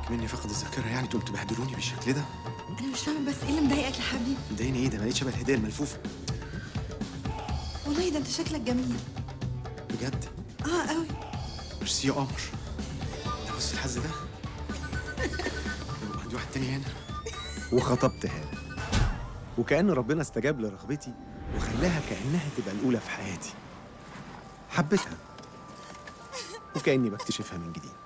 مني فقد الذاكره يعني تقوم تبهدلوني بالشكل ده انا مش فاهمه بس ايه اللي مضايقك يا حبيبي مضايقني ايه ده بقيت شبه الهديه الملفوفه والله ده انت شكلك جميل بجد اه قوي ميرسي يا قمر ده بص الحز ده عندي واحد تاني هنا وخطبت هانة وكأن ربنا استجاب لرغبتي وخلاها كأنها تبقى الأولى في حياتي حبيتها وكأني بكتشفها من جديد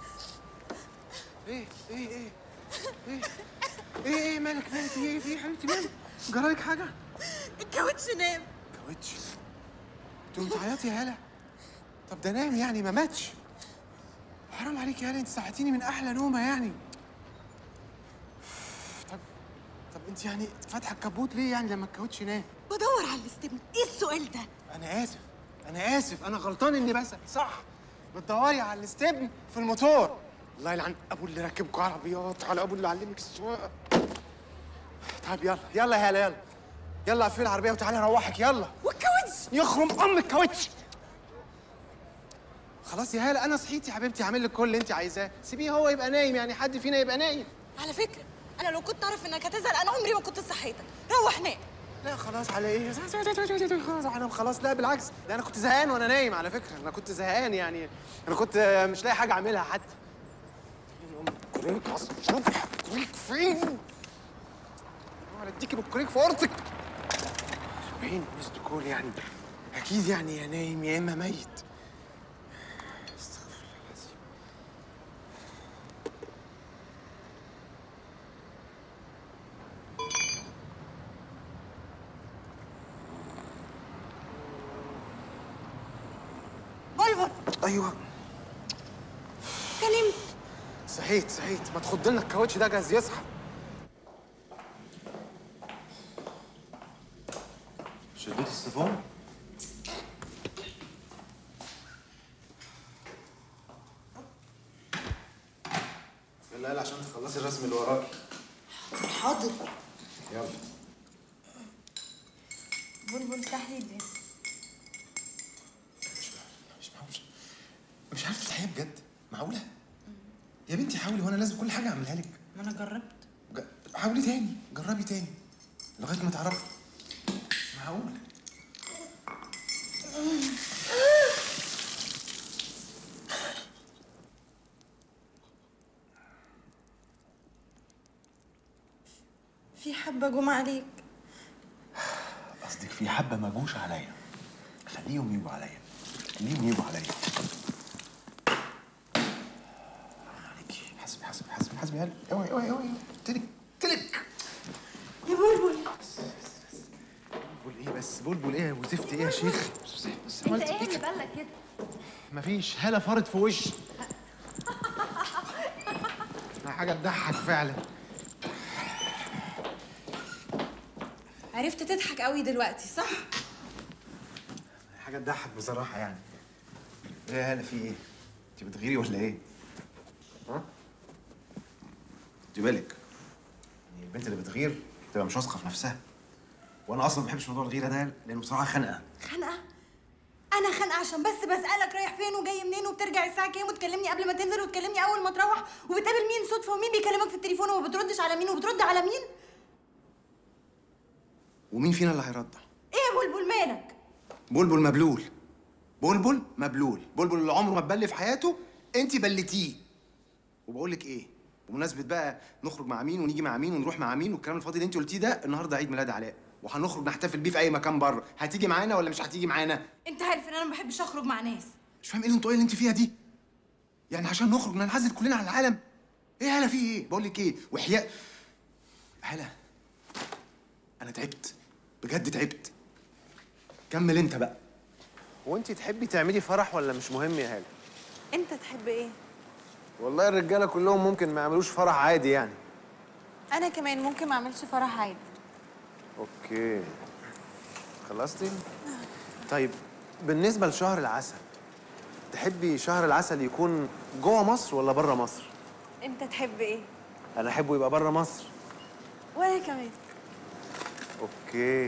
ايه ايه ايه ايه ايه ايه مالك مالك في ايه في ايه حبيبتي مالك جرالك حاجة؟ الكاوتش نام كاوتش تقوم تعيطي يا هلا طب ده نام يعني ما ماتش حرام عليك يا هلا انت صحتيني من احلى نومه يعني طب طب انت يعني فاتحه الكبوت ليه يعني لما الكاوتش نام بدور على الاستبن ايه السؤال ده انا اسف انا اسف انا غلطان اني بسأل صح بتدوري على الاستبن في الموتور الله يلعن ابو اللي ركبكوا عربيات على ابو اللي علمك السواقه طيب يلا يلا يا هلا يلا يلا قفلي العربيه وتعالي اروحك يلا والكاوتش يخرم ام الكاوتش خلاص يا هاله انا صحيت يا حبيبتي هعمل لك كل اللي انت عايزاه سيبيه هو يبقى نايم يعني حد فينا يبقى نايم على فكره انا لو كنت اعرف انك هتزعل انا عمري ما كنت صحيتك روح نام لا خلاص على ايه خلاص انا خلاص لا بالعكس ده انا كنت زهقان وانا نايم على فكره انا كنت زهقان يعني انا كنت مش لاقي حاجه اعملها حتى كريك اصلا شوف كريك فين انا اديكي بالكريك في اوضتك فين ميست كول يعني اكيد يعني يا نايم يا اما ميت استغفر الله العظيم بلبل ايوه كلمت صحيت صحيت ما تخض لنا الكاوتش ده جاهز يصحى شديت السيفون؟ يلا يلا عشان تخلصي الرسم اللي وراكي حاضر يلا بلبل افتح لي دي مش معقول مش عارف الحقيقه بجد معقوله يا بنتي حاولي وانا لازم كل حاجه اعملها لك ما انا جربت ج- حاولي تاني جربي تاني لغايه ما تعرفي معقول في حبه جم عليك قصدك في حبة ما جوش عليا خليهم يجوا عليا خليهم يجوا عليا عليكي حسبي حسبي حسبي حسبي هلا اوعي اوعي اوعي تلك تلك يا بلبل بلبل ايه بس بلبل ايه وزفت ايه يا شيخ بس بس انت عملت ايه اللي بالك كده؟ مفيش هلا فرت في وشي حاجه تضحك فعلا عرفت تضحك قوي دلوقتي صح حاجه تضحك بصراحه يعني ايه يا هلا في ايه انت بتغيري ولا ايه ها خدي بالك يعني البنت اللي بتغير تبقى مش واثقه في نفسها وانا اصلا ما بحبش موضوع الغيره ده لانه بصراحه خنقه خنقه انا خانقه عشان بس بسالك رايح فين وجاي منين وبترجع الساعه كام وتكلمني قبل ما تنزل وتكلمني اول ما تروح وبتقابل مين صدفه ومين بيكلمك في التليفون وما بتردش على مين وبترد على مين ومين فينا اللي هيرضع ايه يا بلبل مالك بلبل مبلول بلبل مبلول بلبل اللي عمره ما اتبل في حياته انت بلتيه وبقول لك ايه بمناسبه بقى نخرج مع مين ونيجي مع مين ونروح مع مين والكلام الفاضي اللي انت قلتيه ده النهارده عيد ميلاد علاء وهنخرج نحتفل بيه في اي مكان بره هتيجي معانا ولا مش هتيجي معانا انت عارف ان انا ما بحبش اخرج مع ناس مش فاهم ايه الانطوائيه اللي انت فيها دي يعني عشان نخرج ننعزل كلنا عن العالم ايه هلا في ايه بقول لك ايه وحياء هلا انا تعبت بجد تعبت كمل انت بقى هو انت تحبي تعملي فرح ولا مش مهم يا هلا انت تحب ايه والله الرجاله كلهم ممكن ما يعملوش فرح عادي يعني انا كمان ممكن ما اعملش فرح عادي اوكي خلصتي طيب بالنسبه لشهر العسل تحبي شهر العسل يكون جوه مصر ولا بره مصر انت تحب ايه انا احبه يبقى بره مصر وانا كمان اوكي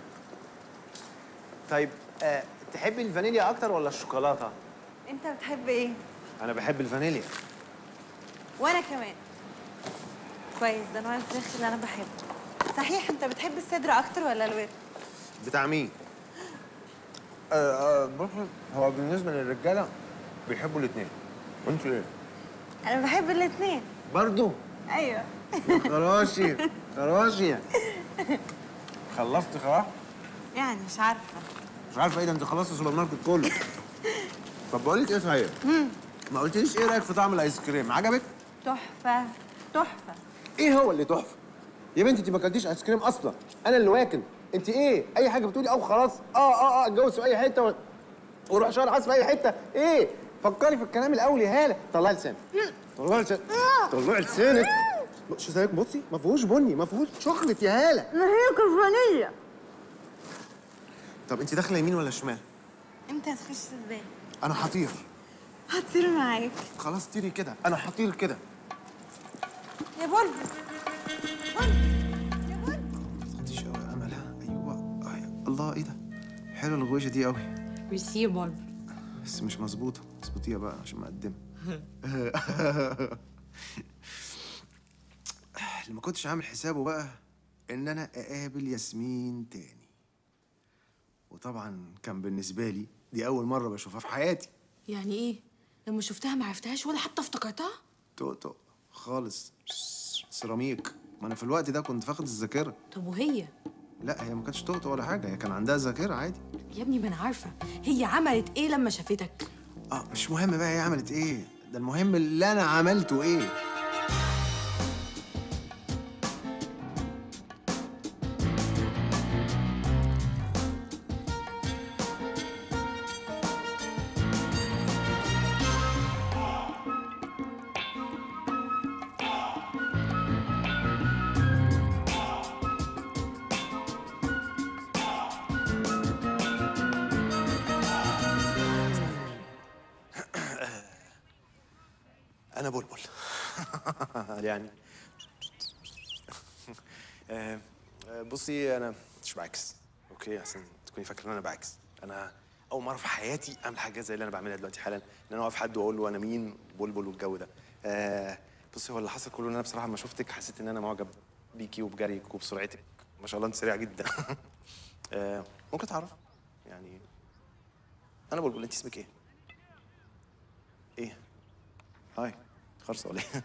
طيب آه، تحبي الفانيليا اكتر ولا الشوكولاته انت بتحب ايه انا بحب الفانيليا وانا كمان كويس ده نوع الفراخ اللي انا بحبه صحيح انت بتحب الصدر اكتر ولا الورك بتاع مين؟ آه آه بص هو بالنسبه للرجاله بيحبوا الاثنين وانت ايه؟ انا بحب الاثنين برضه ايوه خراشي خراشي خلصت خلاص؟ يعني مش عارفه مش عارفه ايه ده انت خلصت السوبر ماركت كله طب بقول لك ايه صحيح؟ ما قلتليش ايه رايك في طعم الايس كريم عجبك؟ تحفه تحفه ايه هو اللي تحفه؟ يا بنتي انت ما اكلتيش ايس كريم اصلا انا اللي واكل انت ايه؟ اي حاجه بتقولي او خلاص اه اه اه اتجوز في اي حته و... وروح شهر عايز في اي حته ايه؟ فكري في الكلام الاول يا هاله طلعي لسانك طلعي لسانك طلعي لسانك شو زيك بصي ما فيهوش بني ما فيهوش شوكليت يا هاله ما هي كفانيه طب انت داخله يمين ولا شمال؟ انت هتخش ازاي انا هطير هطير معاك خلاص طيري كده انا هطير كده يا بلبل خدتيش قوي يا امل ها ايوه آه، الله ايه ده حلوه الغويشه دي قوي ميرسي يا بلبل بس مش مظبوطه اظبطيها بقى عشان مقدمه اللي ما كنتش عامل حسابه بقى ان انا اقابل ياسمين تاني وطبعا كان بالنسبه لي دي اول مره بشوفها في حياتي يعني ايه؟ لما شفتها ما عرفتهاش ولا حتى افتكرتها؟ طقطق خالص سيراميك ما انا في الوقت ده كنت فاقد الذاكره طب وهي؟ لا هي ما كانتش طقطق ولا حاجه هي كان عندها ذاكره عادي يا ابني ما انا عارفه هي عملت ايه لما شافتك؟ اه مش مهم بقى هي عملت ايه ده المهم اللي انا عملته ايه انا بلبل يعني آه، آه، بصي انا مش بعكس اوكي عشان تكوني فاكره ان انا بعكس انا اول مره في حياتي اعمل حاجه زي اللي انا بعملها دلوقتي حالا ان انا اوقف حد واقول له انا مين بلبل والجو ده آه، بصي هو اللي حصل كله ان انا بصراحه لما شفتك حسيت ان انا معجب بيكي وبجريك وبسرعتك ما شاء الله انت سريعه جدا آه، ممكن تعرف يعني انا بلبل انت اسمك ايه ايه هاي خرصة ولا ايه؟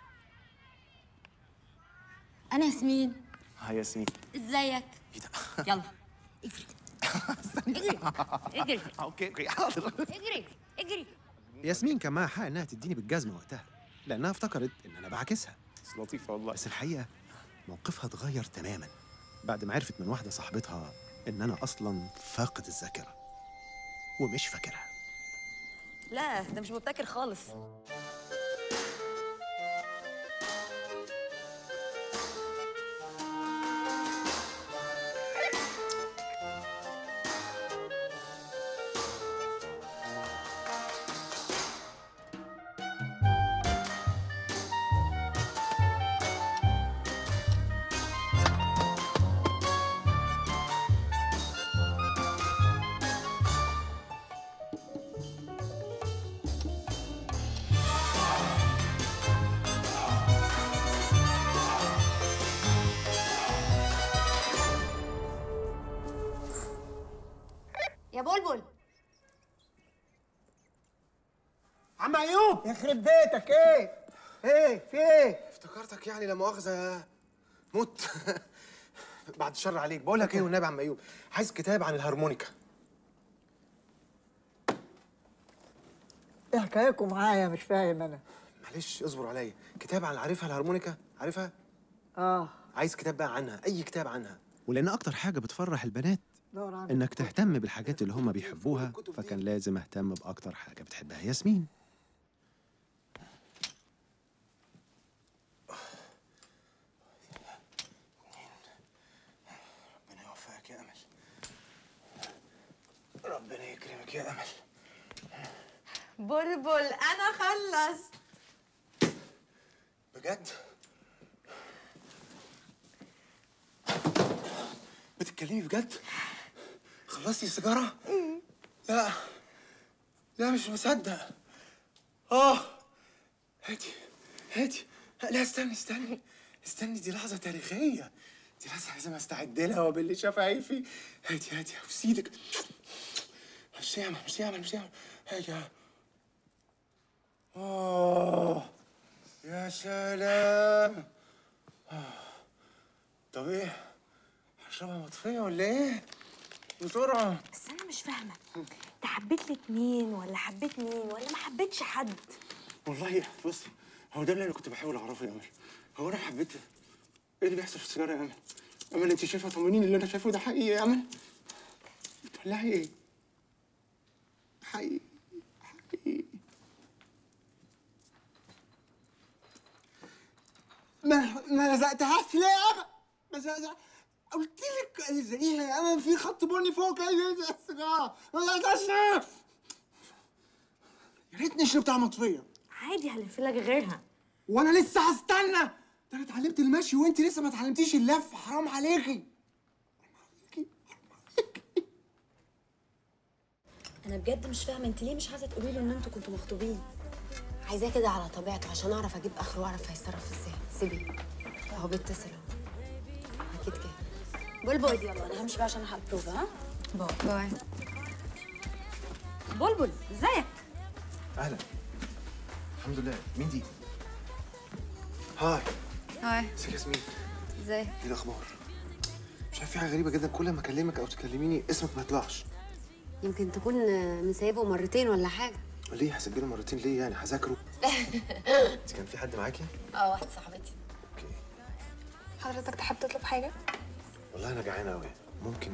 انا ياسمين هاي ياسمين ازيك؟ ايه ده؟ يلا اجري اجري اجري اوكي اوكي حاضر اجري اجري ياسمين كان معاها حق انها تديني بالجزمه وقتها لانها افتكرت ان انا بعاكسها بس لطيفة والله بس الحقيقه موقفها اتغير تماما بعد ما عرفت من واحده صاحبتها ان انا اصلا فاقد الذاكره ومش فاكرها لا ده مش مبتكر خالص يا بلبل عم ايوب يخرب بيتك ايه؟ ايه في ايه؟ افتكرتك يعني لا مؤاخذة مت بعد الشر عليك بقول لك ايه والنبي يا عم ايوب عايز كتاب عن الهارمونيكا ايه حكايتكم معايا مش فاهم انا معلش اصبر عليا كتاب عن عارفها الهارمونيكا عارفها اه عايز كتاب بقى عنها اي كتاب عنها ولان اكتر حاجه بتفرح البنات دور على انك تهتم بالحاجات اللي هم بيحبوها فكان لازم اهتم باكتر حاجه بتحبها ياسمين ربنا يوفقك يا امل ربنا يكرمك يا امل بلبل انا خلصت بجد بتتكلمي بجد خلصتي السيجاره لا لا مش مصدق اه هاتي هاتي لا استني استني استني دي لحظة تاريخية دي لحظة لازم استعد لها وباللي شفايفي هاتي هاتي ابوس ايدك مش يعمل مش يعمل مش يعمل هاتي ها. اوه يا سلام آه. طب ايه هشربها مطفية ولا ايه؟ بسرعة بس انا مش فاهمه انت حبيت لك مين ولا حبيت مين ولا ما حبيتش حد والله بصي هو ده اللي انا كنت بحاول اعرفه يا امل هو انا حبيت ايه اللي بيحصل في السيجاره يا امل امل انت شايفه طمنيني اللي انا شايفه ده حقيقي يا امل بتولعي ايه حقيقي حقيقي ما ما لزقتهاش ليه يا امل ما زق- قلت لك الزقيها يا امل في خط بني فوق اي السيجاره ما لزقتهاش ليه يا ريتني شربتها مطفيه عادي هلف لك غيرها وانا لسه هستنى ده انا اتعلمت المشي وانت لسه ما اتعلمتيش اللف حرام عليكي انا بجد مش فاهمه انت ليه مش عايزه تقولي له ان انتوا كنتوا مخطوبين عايزاه كده على طبيعته عشان اعرف اجيب اخره واعرف هيتصرف ازاي سيبي اهو بيتصل اهو اكيد كده بلبل يلا انا همشي بقى عشان الحق البروفا ها باي باي بلبل ازيك اهلا الحمد لله مين دي؟ هاي هاي ازيك يا ياسمين ازاي ايه الاخبار؟ مش عارف في حاجه غريبه جدا كل ما اكلمك او تكلميني اسمك ما يطلعش يمكن تكون مسيبه مرتين ولا حاجه ليه هسجله مرتين ليه يعني هذاكره انت كان في حد معاكي؟ اه واحده صاحبتي اوكي حضرتك تحب تطلب حاجه والله انا جعان قوي ممكن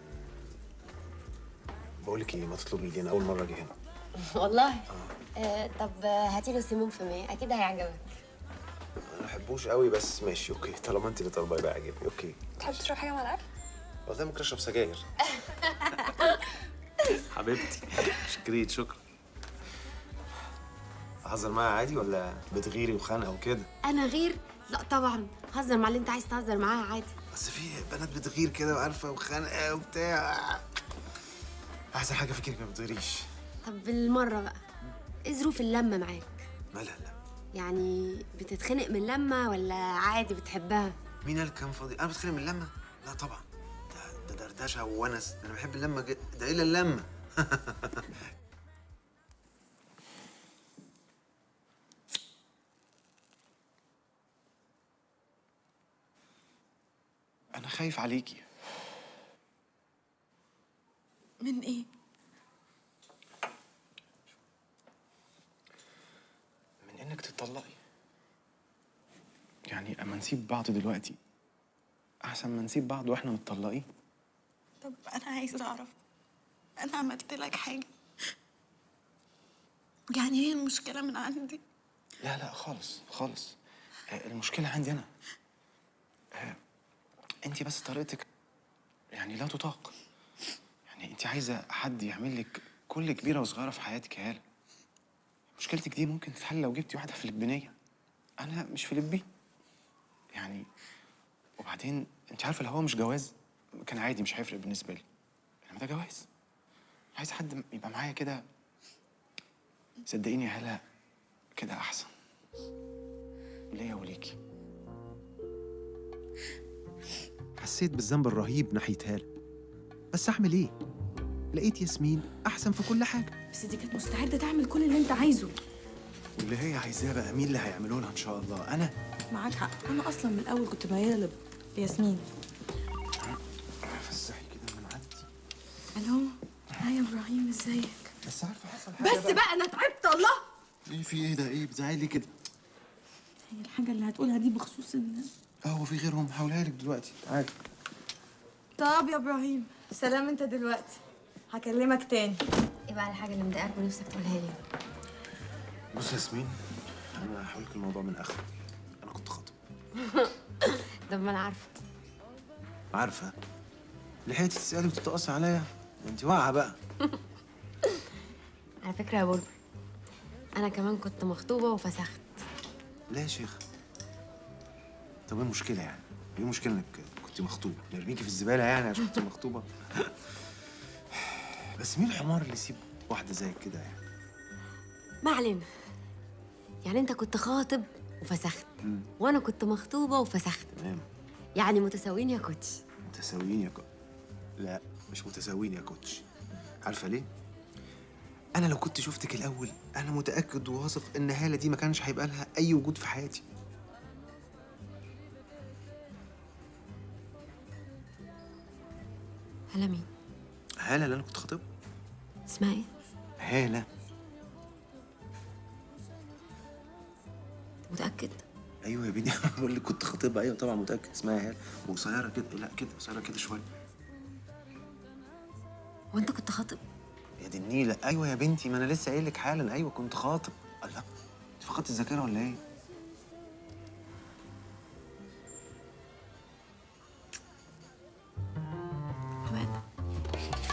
بقول لك ايه ما تطلبي لي انا اول مره اجي هنا والله آه طب هاتي له سيمون في مية اكيد هيعجبك انا ما بحبوش قوي بس ماشي اوكي طالما انت اللي طالبه يبقى عاجبني اوكي تحب تشرب حاجه مع الاكل والله ممكن اشرب سجاير حبيبتي شكريت شكرا اهزر معاها عادي ولا بتغيري وخانقه وكده انا غير لا طبعا هزر مع اللي انت عايز تهزر معاه عادي بس في بنات بتغير كده وعارفه وخانقه وبتاع احسن حاجه فيك انك ما بتغيريش طب بالمره بقى ايه ظروف اللمه معاك لا لا لا يعني بتتخنق من لمه ولا عادي بتحبها مين قال كان فاضي انا بتخانق من اللمه لا طبعا ده ده دردشه وونس ده انا بحب اللمه جدا ده الا اللمه انا خايف عليكي من ايه؟ من انك تطلقي يعني اما نسيب بعض دلوقتي احسن ما نسيب بعض واحنا متطلقين طب انا عايزه اعرف انا عملت لك حاجه يعني ايه المشكله من عندي لا لا خالص خالص آه، المشكلة عندي أنا آه، أنت بس طريقتك يعني لا تطاق يعني أنت عايزة حد يعمل لك كل كبيرة وصغيرة في حياتك يا هالة مشكلتك دي ممكن تتحل لو جبتي واحدة فلبينية أنا مش فلبين يعني وبعدين أنت عارفة لو هو مش جواز كان عادي مش هيفرق بالنسبة لي إنما ده جواز عايز حد يبقى معايا كده صدقيني يا هلا كده أحسن ليا وليكي حسيت بالذنب الرهيب ناحية هالة بس أعمل إيه؟ لقيت ياسمين أحسن في كل حاجة بس دي كانت مستعده تعمل كل اللي انت عايزه واللي هي عايزاه بقى مين اللي هيعمله لها ان شاء الله انا معاك حق انا اصلا من الاول كنت مياله لب- لياسمين فسحي كده من عندي الو هاي يا ابراهيم ازيك بس عارفه حصل حاجه بس بقى انا تعبت الله ايه في ايه ده ايه بتزعلي كده هي الحاجه اللي هتقولها دي بخصوص ان اه هو في غيرهم هقولها لك دلوقتي تعالي طب يا ابراهيم سلام انت دلوقتي هكلمك تاني ايه بقى الحاجه اللي مضايقاك ونفسك تقولها لي بص يا ياسمين انا هحكي لك الموضوع من اخره انا كنت خاطب طب ما انا عارفه عارفه لحقتي تسالي وتتقصي عليا انت واقعه بقى على فكره يا بلبل انا كمان كنت مخطوبه وفسخت لا يا شيخ طب ايه المشكله يعني ايه المشكله انك كنت مخطوبه نرميكي في الزباله يعني عشان كنت مخطوبه بس مين الحمار اللي يسيب واحده زيك كده يعني ما علينا يعني انت كنت خاطب وفسخت وانا كنت مخطوبه وفسخت تمام يعني متساويين يا كوتش متساويين يا كوتش لا مش متساويين يا كوتش عارفه ليه انا لو كنت شفتك الاول انا متاكد وواثق ان هاله دي ما كانش هيبقى لها اي وجود في حياتي هلا مين هاله اللي انا كنت خاطبها اسمها ايه هاله متاكد ايوه يا بنتي بقول لك كنت خاطبها ايوه طبعا متاكد اسمها هاله وقصيره كده لا كده قصيره كده شويه وانت كنت خاطب يا دي النيله ايوه يا بنتي ما انا لسه قايل لك حالا ايوه كنت خاطب الله انت فقدت الذاكره ولا ايه